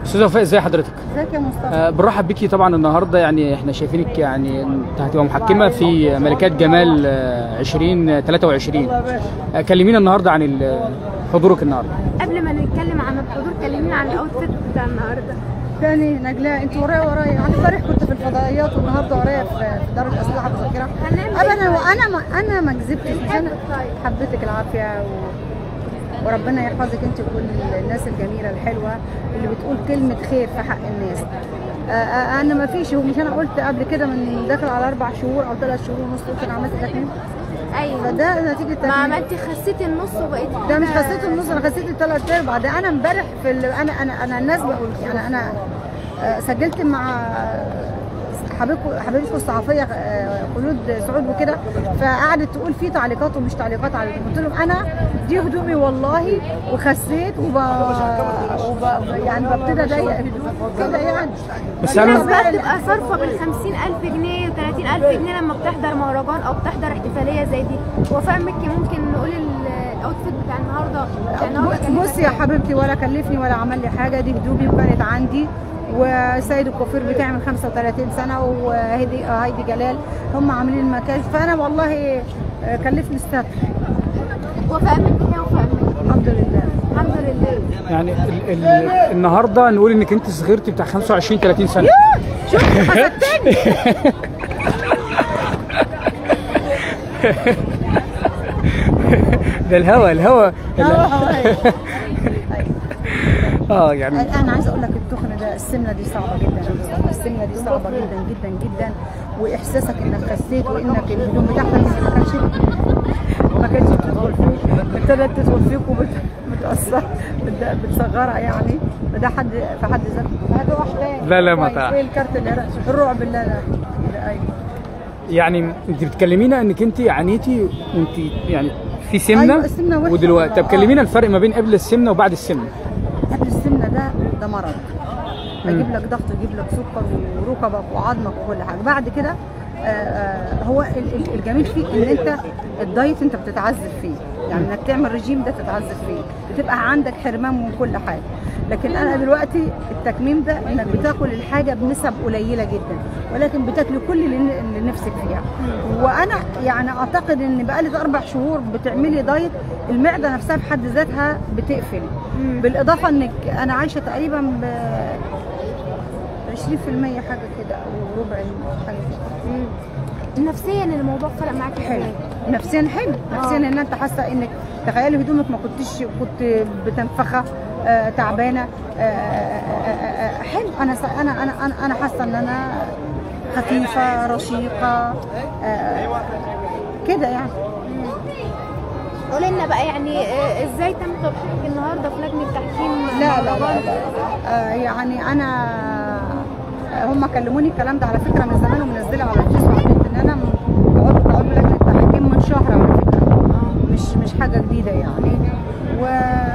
استاذه وفاء ازي حضرتك ازيك يا مصطفى آه، بنرحب بيكي طبعا النهارده يعني احنا شايفينك يعني انت هتبقى محكمه في ملكات جمال آه، 2023 آه، كلمينا النهارده عن ال- حضورك النهارده قبل ما نتكلم عن الحضور كلمينا عن الاوتفيت بتاع النهارده تاني نجلاء انت ورايا ورايا انا امبارح كنت في الفضائيات والنهارده ورايا في في دار الاسلحه مذكره هنعمل ابدا إيه؟ وانا ما انا ما كذبتش انا حبيتك العافيه و... وربنا يحفظك انت وكل الناس الجميله الحلوه اللي بتقول كلمه خير في حق الناس آه، آه، انا ما فيش ومش انا قلت قبل كده من داخل على اربع شهور او ثلاث شهور ونص قلت انا عملت تكميم ايوه فده نتيجه ما تكميم. عملتي خسيتي النص وبقيتي ده مش كده- خسيت النص انا خسيت الثلاث ارباع ده انا امبارح في ال... انا انا انا الناس بقول يعني انا آه، سجلت مع حبيبكم حبيبتكم الصحفيه آه، خلود سعود وكده فقعدت تقول في تعليقات ومش تعليقات على قلت لهم انا دي هدومي والله وخسيت وب... وب... يعني ببتدي اضيق هدومي كده يعني بس في ناس أنا- بقى بتبقى صارفه بال 50000 جنيه و 30000 جنيه لما بتحضر مهرجان او بتحضر احتفاليه زي دي وفاء مكي ممكن نقول ال- الاوتفيت بتاع النهارده بتاع النهارده كان بصي يا حبيبتي ولا كلفني ولا عمل لي حاجه دي هدومي وكانت عندي وسيد الكوفير بتاعي من 35 سنه وهيدي هايدي جلال هم عاملين المكان فانا والله آه، كلفني الستر وفاء مكي هي وفاء مكي الحمد لله الحمد لله يعني ال ال النهارده نقول انك انت صغرتي بتاع 25 30 سنه شفت حسدتني ده الهوا الهوا اه يعني انا عايزه اقول لك التخن ده السمنه دي صعبه جدا يا مصطفى السمنه دي صعبه جدا جدا جدا واحساسك انك خسيت وانك الهدوم بتاعتك ما كانش ما كانتش بتدخل فيك ابتدت تدخل فيك وبتأثر بتصغرها يعني ده حد في حد ذاته هذا واحده لا، لا، ما كويس. تعرف. ايه الكارت اللي رأس الرعب اللي لا لا ايوه يعني انت بتكلمينا انك انت عانيتي وانت يعني في سمنه أيوة، السمنة وحشة ودلوقتي والله. طب كلمينا الفرق ما بين قبل السمنه وبعد السمنه قبل السمنه ده ده مرض هيجيب لك ضغط يجيب لك سكر وركبك وعظمك وكل حاجه بعد كده آه، آه، هو ال- ال- الجميل فيه ان انت الدايت انت بتتعذب فيه يعني انك تعمل رجيم ده تتعذب فيه بتبقى عندك حرمان من كل حاجه لكن انا دلوقتي التكميم ده انك بتاكل الحاجه بنسب قليله جدا ولكن بتاكل كل اللي اللي نفسك فيها وانا يعني اعتقد ان بقالي اربع شهور بتعملي دايت المعده نفسها في حد ذاتها بتقفل بالاضافه انك انا عايشه تقريبا ب 20% حاجه كده او ربع حاجه كده نفسيا الموضوع فرق معاكي حلو ازاي؟ نفسيا حلو نفسيا ان انت حاسه انك تخيلي هدومك ما كنتش كنت بتنفخه آه تعبانه آه آه آه آه حلو انا س- انا انا انا انا حاسه ان انا خفيفه رشيقه آه كده يعني قولي لنا بقى يعني آه، ازاي تم ترشيحك النهارده في لجنه تحكيم لا لا لا, مهرجان؟ لا. آه يعني انا هم كلموني الكلام ده على فكره من زمان ومنزله على الفيس وعرفت ان انا عضو عضو لجنه التحكيم من شهر على فكره مش مش حاجه جديده يعني و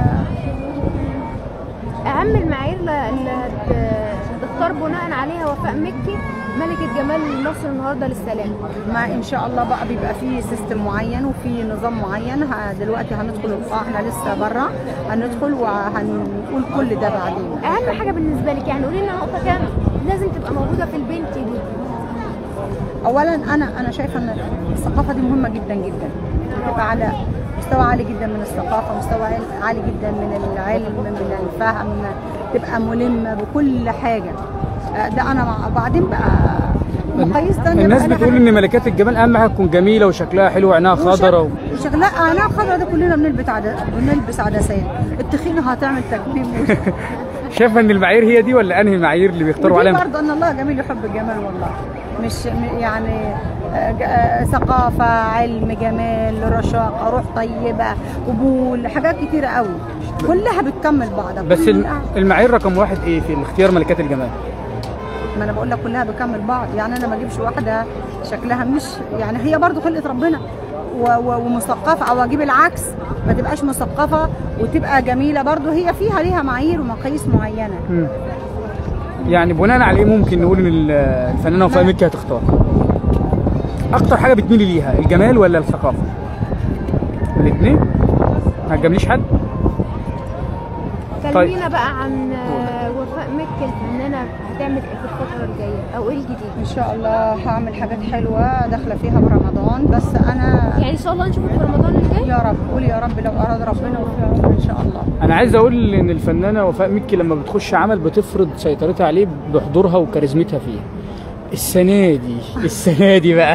اهم المعايير اللي تختار بناء عليها وفاء مكي ملكه جمال مصر النهارده للسلام ما ان شاء الله بقى بيبقى فيه سيستم معين وفي نظام معين ه- دلوقتي هندخل القاعه احنا لسه بره هندخل وهنقول كل ده بعدين اهم حاجه بالنسبه لك يعني قولي لنا نقطه كام لازم تبقى موجوده في البنت دي اولا انا انا شايفه ان الثقافه دي مهمه جدا جدا تبقى على مستوى عالي جدا من الثقافه مستوى عالي جدا من العلم من الفهم تبقى ملمه بكل حاجه آه، ده انا مع بعدين بقى مقاييس تانية الناس بقى لها بتقول ان ملكات الجمال اهم حاجه تكون جميله وشكلها حلو وعينها خضرا و... وشك... لا انا خضرا ده كلنا بنلبس عدس بنلبس عدسات التخينه هتعمل تكميم شايفه ان المعايير هي دي ولا انهي معايير اللي بيختاروا ودي عليها برضه ان الله جميل يحب الجمال والله مش م- يعني آه، ج- آه، ثقافه علم جمال رشاقه روح طيبه قبول حاجات كتيره قوي كلها بتكمل بعضها بس الم- كلها- المعايير رقم واحد ايه في اختيار ملكات الجمال ما انا بقول لك كلها بتكمل بعض يعني انا ما اجيبش واحده شكلها مش يعني هي برضه خلقه ربنا و- و- ومثقفه او اجيب العكس ما تبقاش مثقفه وتبقى جميله برضه هي فيها ليها معايير ومقاييس معينه مم. يعني بناء على ايه ممكن نقول ان ال- الفنانه وفاء مكي هتختار اكتر حاجه بتميلي ليها الجمال ولا الثقافه الاثنين ما تجامليش حد كلمينا بقى عن آه، وفاء مكي الفنانه هتعمل ايه في الفتره الجايه او ايه الجديد ان شاء الله هعمل حاجات حلوه داخله فيها برمضان بس انا يعني ان شاء الله نشوفك في رمضان الجاي يا رب قول يا رب لو اراد ربنا وفي عمر ان شاء الله انا عايز اقول ان الفنانه وفاء مكي لما بتخش عمل بتفرض سيطرتها عليه بحضورها وكاريزمتها فيه السنه دي السنه دي بقى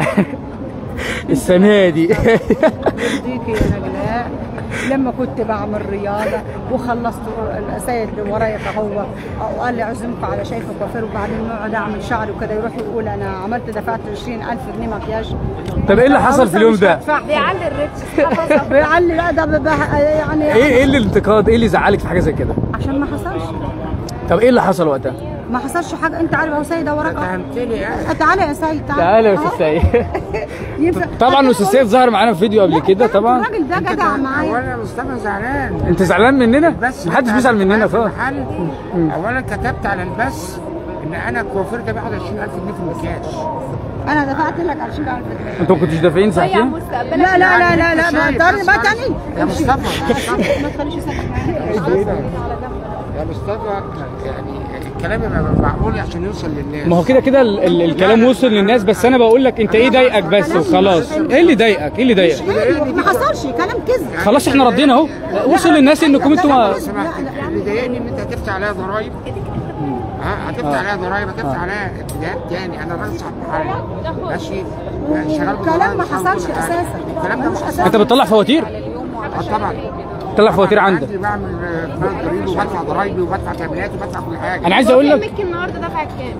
السنه دي يرضيكي يا نجلاء لما كنت بعمل رياضه وخلصت السيد اللي ورايا فهو وقال لي اعزمكم على شايفك وفير وبعدين نقعد اعمل شعري وكده يروح يقول انا عملت دفعت 20000 جنيه مكياج طب ايه اللي حصل في اليوم ده؟ بيعلي الريتش حفظها. بيعلي لا ده ببه- يعني ايه ايه اللي الانتقاد؟ ايه اللي زعلك في حاجه زي كده؟ عشان ما حصلش طب ايه اللي حصل وقتها؟ ما حصلش حاجه انت عارف اهو سيده وراك فهمتني يعني تعالى يا سيد تعالى تعالى يا أهو. استاذ سيد ينفع طبعا استاذ سيد ظهر معانا في فيديو قبل كده طبعا الراجل ده جدع معايا اولا مصطفى زعلان انت زعلان مننا؟ بس محدش بيزعل مننا في خالص المحل اولا كتبت على البث ان انا الكوافير ده باخد 20000 جنيه في المكياج انا دفعت لك 20000 جنيه انتوا ما كنتش دافعين ضيع ساعتين؟ مستقبلك لا لا لا لا لا أنت ما شايف تاني بس ما معلش. تاني يا مصطفى مصطفى ما تخليش يسكت معايا يا مصطفى يا مصطفى يعني الكلام يبقى معقول عشان يوصل للناس ما هو كده كده ال- ال- الكلام وصل للناس بس انا بقول لك انت ايه ضايقك بس وخلاص ايه اللي ضايقك؟ ايه اللي ضايقك؟ ما حصلش كلام كذب خلاص احنا ردينا اهو وصل للناس انكم انتوا ما- لو سمحت اللي ضايقني ان انت هتدفع عليها ضرايب ها هتدفع عليها ضرايب هتدفع عليها ابتداء تاني انا راجل صاحب محل ماشي شغال بضرايب كلام ما وشغال حصلش كل حاجة. اساسا الكلام ده ما حصلش انت بتطلع فواتير؟ اه طبعا بتطلع فواتير عندك عندي بعمل آه، بعمل ضريبي وبدفع ضرايبي وبدفع تامينات وبدفع كل حاجه انا عايز اقول لك مكي النهارده دفعت كام؟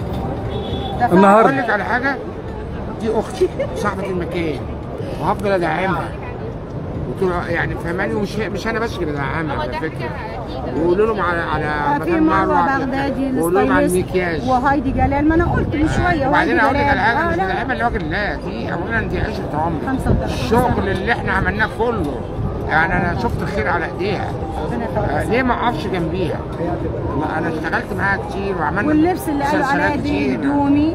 اقول النهارده لك على حاجه دي اختي صاحبه المكان وهفضل ادعمها قلت له يعني فهماني ومش مش انا بس اللي بدعمها على فكره وقولوا لهم على على في مكان مروه بغدادي وقولوا لهم على الستايلست المكياج وهايدي جلال ما انا قلت من شويه وبعدين وهايدي اقول لك على حاجه آه، مش لا. بدعمها لوجه الله دي اولا دي عشره عمر 35 الشغل اللي احنا عملناه كله يعني انا شفت الخير على ايديها ربنا يخليك. آه، ليه ما اقفش جنبيها؟ ما انا اشتغلت معاها كتير وعملنا واللبس اللي قالوا عليها مسلسلات دي كتير. هدومي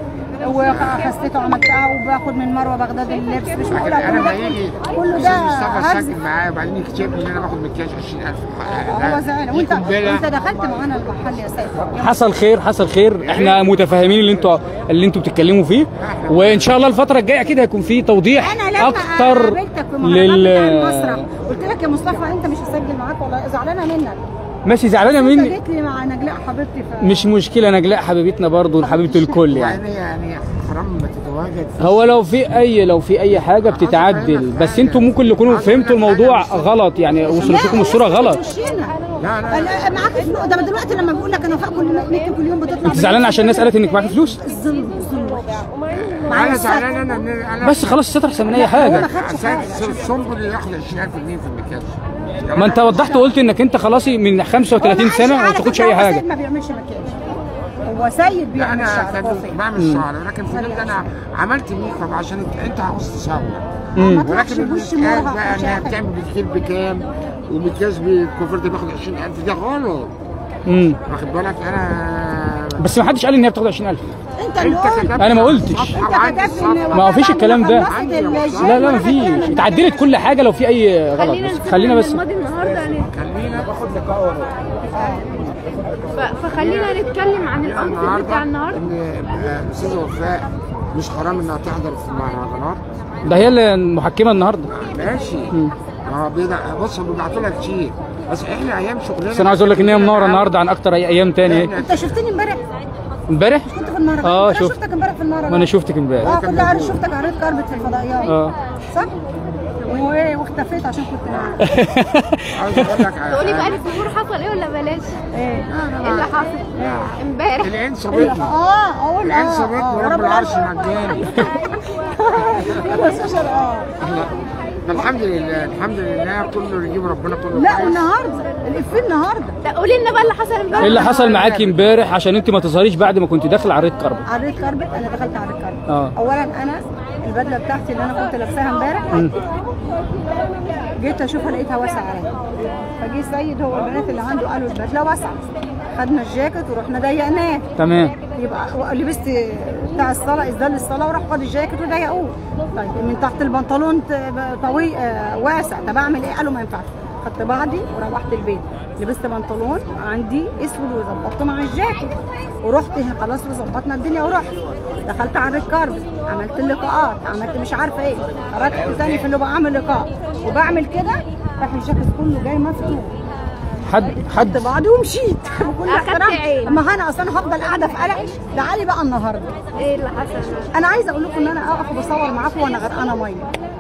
وخسيته عملتها وباخد من مروه بغداد اللبس مش لكن معقوله انا كل ما ده يجي كله استاذ ده مصطفى هرز ساكن معايا وبعدين يكتشفني ان انا باخد مكياج 20000 هو زعل وانت انت دخلت معانا المحل يا سيد حصل خير حصل خير احنا متفاهمين اللي انتوا اللي انتوا بتتكلموا فيه وان شاء الله الفتره الجايه اكيد هيكون في توضيح انا لما اكتر قابلتك في المهرجان لل بتاع المسرح قلت لك يا مصطفى انت مش هسجل معاك والله زعلانه منك ماشي زعلانه انت مني جيت لي مع نجلاء حبيبتي ف... مش مشكله نجلاء حبيبتنا برضو حبيبه الكل يعني يعني يعني حرام ما تتواجد في هو لو في اي لو في اي حاجه بتتعدل بس انتوا ممكن تكونوا فهمتوا الموضوع غلط يعني وصلت لكم الصوره غلط لا لا لا معاك فلوس ده دلوقتي لما بقول لك انا فوق كل ميكي كل يوم بتطلع انت زعلان عشان الناس قالت انك معاك فلوس الظلم الظلم انا زعلان انا إن انا بس خلاص الستر احسن من اي حاجه عشان السنبل ياخد 20000 جنيه في المكياج ما انت وضحت وقلت انك انت خلاص من 35 سنه ما بتاخدش اي حاجه سيد ما بيعملش مكياج هو سيد لا بيعمل انا شعر كنت كوفي بعمل شعر ولكن في اليوم ده انا عملت ميك اب عشان انت- انت عاوز تصور ما تروحش ولكن بوش المكياج مرهق بقى مش انها عارف. بتعمل بالكيل بكام ومكياج بالكوفر ده بياخد 20000 ده غلط امم واخد بالك انا بس ما حدش قال ان هي بتاخد 20000 انت اللي انت قلت كتبت أنا ما قلتش. صفحة انت وعندي كتبت ان الصفحة. ما هو فيش الكلام ده. لا لا ما فيش اتعدلت كل حاجه لو في اي غلط خلينا بس نسيبنا خلينا من بس الماضي النهارده يعني خلينا باخد لقاء ف- فخلينا نتكلم عن الاوتفيت بتاع النهارده ان آه، الاستاذه وفاء مش حرام انها تحضر في المهرجانات ده هي اللي المحكمه النهارده ماشي اه بيضع- بص بيبعتوا لها كتير بس احنا ايام شغلنا بس انا عايز اقول لك ان هي منوره النهارده عن اكتر أي ايام تاني اهي. انت شفتني امبارح امبارح كنت في المهرجان اه انا شفت شفتك امبارح في المهرجان ما انا شفتك امبارح اه كنت عارف شفتك عريض كاربت في الفضائيات اه صح؟ وايه واختفيت عشان كنت عايز اقول لك على تقولي بقى حاجة. الظهور حصل ايه ولا بلاش؟ ايه ايه اللي حصل؟ امبارح العين صابتني اه اقول العين اه صابتني آه، ورب العرش مجاني السوشيال اه احنا الحمد لله الحمد لله كله يجيب ربنا كله لا كويس. والنهارده الافيه النهارده لا قولي لنا بقى اللي حصل امبارح ايه اللي حصل معاكي امبارح عشان انت ما تظهريش بعد ما كنت داخله على الريد كاربت عريض كاربت انا دخلت عريض كاربت اه. اولا انا البدله بتاعتي اللي انا كنت لابساها امبارح جيت اشوفها لقيتها واسعه عليا فجه السيد هو البنات اللي عنده قالوا البدله واسعه خدنا الجاكيت ورحنا ضيقناه تمام يبقى لبست بتاع الصلاه اسدال الصلاه وراح خد الجاكيت وضيقوه طيب من تحت البنطلون ت- طويل آه، واسع طب اعمل ايه؟ قالوا ما ينفعش خدت بعضي وروحت البيت لبست بنطلون عندي اسود وظبطته مع الجاكيت ورحت هنا خلاص وظبطنا الدنيا ورحت دخلت على الكارد عملت اللقاءات عملت مش عارفه ايه خرجت تاني في اللي بعمل لقاء وبعمل كده راح الجاكيت كله جاي مفتوح حد حد خدت بعضي ومشيت بكل أخدت احترام عين. اما انا اصلا هفضل قاعده في قلق تعالي بقى النهارده ايه اللي حصل انا عايزه اقول لكم ان انا اقف بصور معاكم وانا غرقانه ميه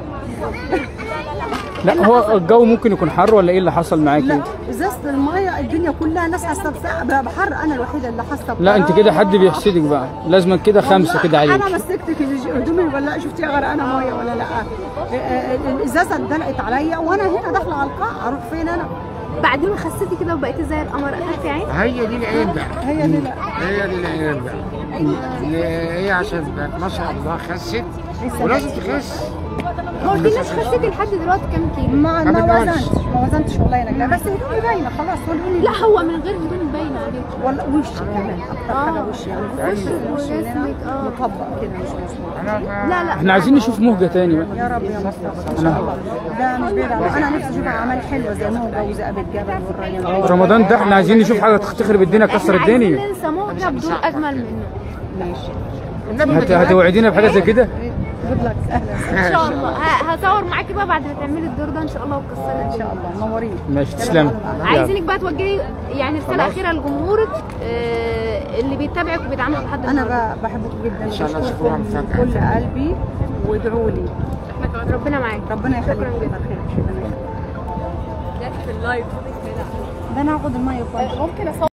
لا هو الجو ممكن يكون حر ولا ايه اللي حصل معاكي لا ازازه الميه الدنيا كلها ناس حاسه بسقع بحر انا الوحيده اللي حاسه لا انت كده حد بيحسدك بقى لازم كده خمسه كده عليك انا مسكت كده هدومي ولا شفتيها غرقانه ميه ولا لا آه، آه، الازازه اتدلقت عليا وانا هنا داخله على القاع اروح فين انا بعد ما خسيتي كده وبقيتي زي القمر اخدتي عين هي دي العين بقى هي دي لا هي دي العين بقى هي عشان بقت ما شاء الله خست ولازم تخس ما قلتلناش خسيتي لحد دلوقتي كام كيلو ما ما ما بدناش. وزنتش ما وزنتش والله يا نجلاء بس هدومي باينه خلاص هدومي لا هو من غير هدوم باينه عليك ولا وشي كمان اكتر آه. حاجه وشي يعني وشك وشي هنا وجسمك، آه. مطبق كده مش مظبوط انا لا لا احنا عايزين نشوف مهجه تاني بقى يا رب يا مصطفى ان شاء الله ده مش بعيد عنه. انا نفسي اشوف اعمال حلوه زي موجه وذئاب الجبل والريان رمضان ده احنا عايزين نشوف حاجه تخرب الدنيا تكسر احنا عايزين الدنيا ننسى موجة بدون اجمل منه ماشي النبي ما هت- تبقى- هتوعدينا بحاجه زي كده جود لك اهلا ان شاء الله ه- هصور معاكي بقى بعد ما تعملي الدور ده ان شاء الله وتكسري ان شاء الله نورين ماشي تسلم عايزينك بقى توجهي يعني رساله اخيره لجمهورك آه، اللي بيتابعك وبيدعمك لحد انا النهارده. ب- بحبكم جدا إن شاء الله بشكركم تشوفوها من مفاجأة. كل قلبي وادعوا لي ربنا معاك ربنا يخليك شكرا جدا ده انا هاخد الميه كويس ممكن اصور